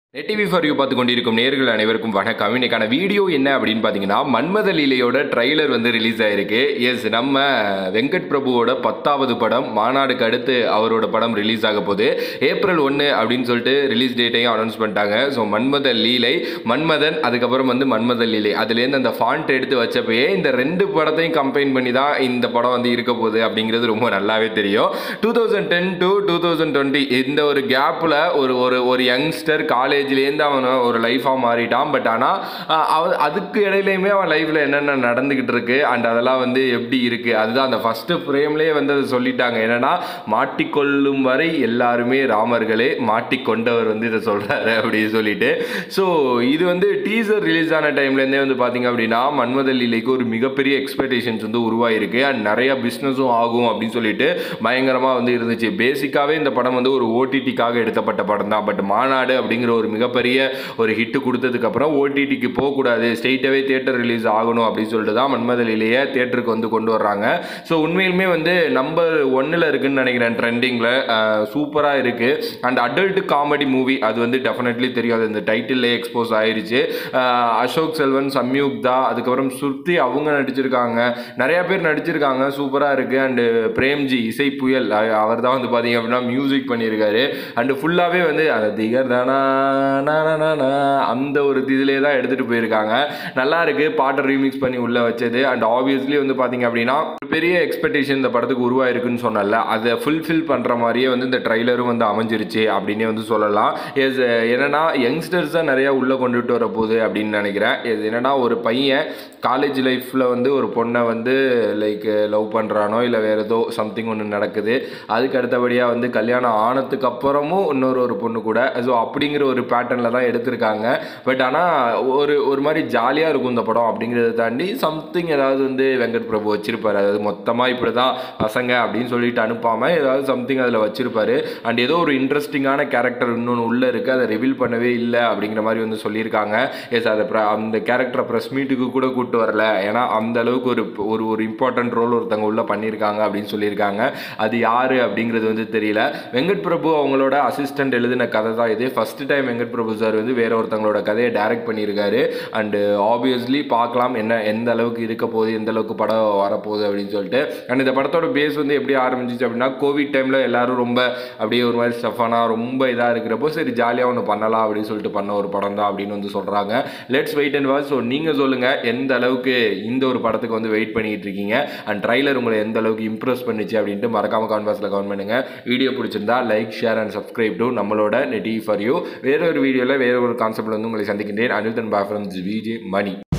Net TV for you பார்த்து கொண்டிருக்கும் நேர்கள் அனைவருக்கும் வணக்கம் இன்னைக்கான வீடியோ என்ன அப்படின்னு பார்த்தீங்கன்னா மன்மத லீலையோட ட்ரைலர் வந்து ரிலீஸ் ஆயிருக்கு எஸ் நம்ம வெங்கட் பிரபுவோட பத்தாவது படம் மாநாடுக்கு அடுத்து அவரோட படம் ரிலீஸ் ஆக போகுது ஏப்ரல் ஒன்று அப்படின்னு சொல்லிட்டு ரிலீஸ் டேட்டையும் அனௌன்ஸ் பண்ணிட்டாங்க ஸோ மன்மத லீலை மன்மதன் அதுக்கப்புறம் வந்து மன்மத லீலை அதுலேருந்து அந்த ஃபாண்ட் எடுத்து வச்சப்பயே இந்த ரெண்டு படத்தையும் கம்பைன் பண்ணி தான் இந்த படம் வந்து இருக்க போகுது அப்படிங்கிறது ரொம்ப நல்லாவே தெரியும் two thousand ten to two thousand twenty இந்த ஒரு கேப்பில் ஒரு ஒரு ஒரு யங்ஸ்டர் காலேஜ்லேருந்து அவன் ஒரு லைஃபாக மாறிட்டான் பட் ஆனால் அவன் அதுக்கு இடையிலையுமே அவன் லைஃப்பில் என்னென்ன நடந்துக்கிட்டு இருக்கு அண்ட் அதெல்லாம் வந்து எப்படி இருக்குது அதுதான் அந்த ஃபஸ்ட்டு ஃப்ரேம்லேயே வந்து அதை சொல்லிட்டாங்க என்னன்னா மாட்டிக்கொள்ளும் வரை எல்லாருமே ராமர்களே மாட்டிக்கொண்டவர் வந்து இதை சொல்கிறாரு அப்படின்னு சொல்லிட்டு ஸோ இது வந்து டீசர் ரிலீஸ் ஆன டைம்லேருந்தே வந்து பார்த்தீங்க அப்படின்னா மன்மத லீலைக்கு ஒரு மிகப்பெரிய எக்ஸ்பெக்டேஷன்ஸ் வந்து உருவாயிருக்கு அண்ட் நிறைய பிஸ்னஸும் ஆகும் அப்படின்னு சொல்லிட்டு பயங்கரமாக வந்து இருந்துச்சு பேசிக்காகவே இந்த படம் வந்து ஒரு ஓடிடிக்காக எடுத்தப்பட்ட படம் தான் பட் மாநாடு அப்படிங்கிற ஒரு மிகப்பெரிய ஒரு ஹிட்டு கொடுத்ததுக்கப்புறம் ஓடிடிக்கு போகக்கூடாது ஸ்ட்ரெயிட்டாகவே தியேட்டர் ரிலீஸ் ஆகணும் அப்படின்னு சொல்லிட்டு தான் மன்மத லீலையை தியேட்டருக்கு வந்து கொண்டு வர்றாங்க ஸோ உண்மையிலுமே வந்து நம்பர் ஒன்னில் இருக்குன்னு நினைக்கிறேன் ட்ரெண்டிங்கில் சூப்பராக இருக்குது அண்ட் அடல்ட் காமெடி மூவி அது வந்து டெஃபினெட்லி தெரியாது இந்த டைட்டில்லே எக்ஸ்போஸ் ஆயிருச்சு அஹ் அசோக் செல்வன் சம்யுக்தா அதுக்கப்புறம் சுருதி அவங்க நடிச்சிருக்காங்க நிறைய பேர் நடிச்சிருக்காங்க சூப்பராக இருக்குது அண்டு பிரேம்ஜி இசை புயல் அவர் தான் வந்து பார்த்தீங்க அப்படின்னா மியூசிக் பண்ணியிருக்காரு அண்டு ஃபுல்லாகவே வந்து அந்த திகர் தானா நா, நா, நா, நா, அந்த ஒரு இதிலே தான் எடுத்துகிட்டு போயிருக்காங்க நல்லா இருக்கு பாட்டை ரீமிக்ஸ் பண்ணி உள்ளே வச்சது அண்ட் ஆப்வியஸ்லி வந்து பார்த்தீங்க அப்படின்னா ஒரு பெரிய எக்ஸ்பெக்டேஷன் இந்த படத்துக்கு உருவாயிருக்குன்னு சொன்னல அதை ஃபுல்ஃபில் பண்ணுற மாதிரியே வந்து இந்த ட்ரைலரும் வந்து அமைஞ்சிருச்சு அப்படின்னே வந்து சொல்லலாம் எஸ் என்னன்னா யங்ஸ்டர்ஸ் தான் நிறையா உள்ளே கொண்டுட்டு வர போகுது அப்படின்னு நினைக்கிறேன் இது என்னன்னா ஒரு பையன் காலேஜ் லைஃப்பில் வந்து ஒரு பொண்ணை வந்து லைக் லவ் பண்ணுறானோ இல்லை வேறு ஏதோ சம்திங் ஒன்று நடக்குது அதுக்கு அடுத்தபடியாக வந்து கல்யாணம் ஆனதுக்கு அப்புறமும் இன்னொரு ஒரு பொண்ணு கூட ஸோ அப்படிங்கிற ஒரு பேட்டர்னில் தான் எடுத்திருக்காங்க பட் ஆனால் ஒரு ஒரு மாதிரி ஜாலியாக இருக்கும் இந்த படம் அப்படிங்கிறத தாண்டி சம்திங் ஏதாவது வந்து வெங்கட் பிரபு வச்சிருப்பாரு அதாவது மொத்தமாக இப்படி தான் பசங்க அப்படின்னு சொல்லிட்டு அனுப்பாமல் ஏதாவது சம்திங் அதில் வச்சிருப்பாரு அண்ட் ஏதோ ஒரு இன்ட்ரெஸ்டிங்கான கேரக்டர் இன்னொன்று உள்ளே இருக்குது அதை ரிவீல் பண்ணவே இல்லை அப்படிங்கிற மாதிரி வந்து சொல்லியிருக்காங்க எஸ் அதை ப்ர- அந்த கேரக்டரை ப்ரெஸ் மீட்டுக்கு கூட கூட்டு வரல ஏன்னா அந்த அளவுக்கு ஒரு ஒரு ஒரு இம்பார்ட்டன்ட் ரோல் ஒருத்தவங்க உள்ள பண்ணியிருக்காங்க அப்படின்னு சொல்லியிருக்காங்க அது யாரு அப்படிங்கிறது வந்து தெரியல வெங்கட் பிரபு அவங்களோட அசிஸ்டன்ட் எழுதின கதை தான் இது first time Venkat Prabhu sir வந்து வேற ஒருத்தவங்களோட கதையை டைரக்ட் பண்ணியிருக்காரு அண்டு ஆப்வியஸ்லி பார்க்கலாம் என்ன எந்த அளவுக்கு இருக்க போகுது எந்த அளவுக்கு படம் வரப்போகுது அப்படின்னு சொல்லிட்டு அண்ட் இந்த படத்தோட பேஸ் வந்து எப்படி ஆரம்பிச்சிச்சு அப்படின்னா கோவிட் டைமில் எல்லாரும் ரொம்ப அப்படியே ஒரு மாதிரி ஸ்டஃபானா ரொம்ப இதாக இருக்கிறப்போ சரி ஜாலியாக ஒன்று பண்ணலாம் அப்படின்னு சொல்லிட்டு பண்ண ஒரு படம் தான் அப்படின்னு வந்து சொல்கிறாங்க let's wait and watch so நீங்கள் சொல்லுங்கள் எந்த அளவுக்கு இந்த ஒரு படத்துக்கு வந்து வெயிட் பண்ணிட்டு இருக்கீங்க அண்ட் ட்ரைலர் உங்களை எந்த அளவுக்கு இம்ப்ரெஸ் பண்ணிச்சு அப்படின்ட்டு மறக்காம கான்வாஸில் கமெண்ட் பண்ணுங்க வீடியோ பிடிச்சிருந்தா like share and subscribe to நம்மளோட நெட்டி ஃபார் யூ வேற ஒரு வீடியோவில் வேற ஒரு கான்செப்ட்ல வந்து உங்களை சந்திக்கின்றேன் அனில் தன் பாஃபரன்ஸ் விஜே மணி